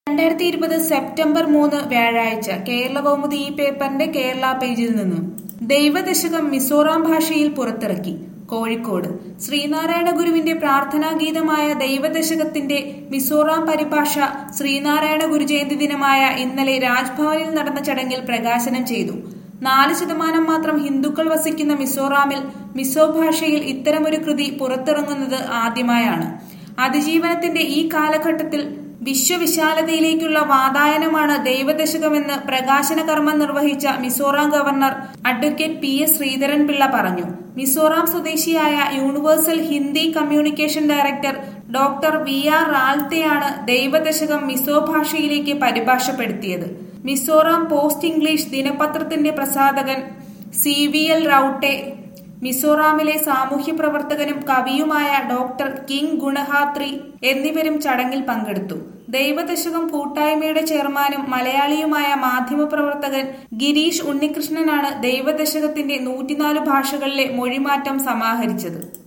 രണ്ടായിരത്തി ഇരുപത് സെപ്റ്റംബർ മൂന്ന് വ്യാഴാഴ്ച കേരള കൗമുദി ഈ പേപ്പറിന്റെ കേരള പേജിൽ നിന്നും ദൈവദശകം മിസോറാം ഭാഷയിൽ പുറത്തിറക്കി കോഴിക്കോട് ശ്രീനാരായണ ഗുരുവിന്റെ പ്രാർത്ഥനാ ഗീതമായ ദൈവദശകത്തിന്റെ മിസോറാം പരിഭാഷ ശ്രീനാരായണ ഗുരു ജയന്തി ദിനമായ ഇന്നലെ രാജ്ഭവനിൽ നടന്ന ചടങ്ങിൽ പ്രകാശനം ചെയ്തു നാല് ശതമാനം മാത്രം ഹിന്ദുക്കൾ വസിക്കുന്ന മിസോറാമിൽ മിസോ ഭാഷയിൽ ഇത്തരമൊരു കൃതി പുറത്തിറങ്ങുന്നത് ആദ്യമായാണ് അതിജീവനത്തിന്റെ ഈ കാലഘട്ടത്തിൽ വിശ്വവിശാലതയിലേക്കുള്ള വാതായനമാണ് ദൈവദശകമെന്ന് പ്രകാശന കർമ്മം നിർവഹിച്ച Mizoram governor advocate P S Sreedharan Pillai പറഞ്ഞു മിസോറാം സ്വദേശിയായ Universal Hindi Communication director doctor V R റാൽത്തെയാണ് ദൈവദശകം മിസോ ഭാഷയിലേക്ക് പരിഭാഷപ്പെടുത്തിയത് മിസോറാം പോസ്റ്റ് ഇംഗ്ലീഷ് ദിനപത്രത്തിന്റെ പ്രസാധകൻ സി വി എൽ റൌട്ടെ മിസോറാമിലെ സാമൂഹ്യ പ്രവർത്തകനും കവിയുമായ ഡോക്ടർ കിങ് ഗുണഹാത്രി എന്നിവരും ചടങ്ങിൽ പങ്കെടുത്തു ദൈവദശകം കൂട്ടായ്മയുടെ ചെയർമാനും മലയാളിയുമായ മാധ്യമപ്രവർത്തകൻ ഗിരീഷ് ഉണ്ണികൃഷ്ണനാണ് ദൈവദശകത്തിന്റെ നൂറ്റിനാല് ഭാഷകളിലെ മൊഴിമാറ്റം സമാഹരിച്ചത്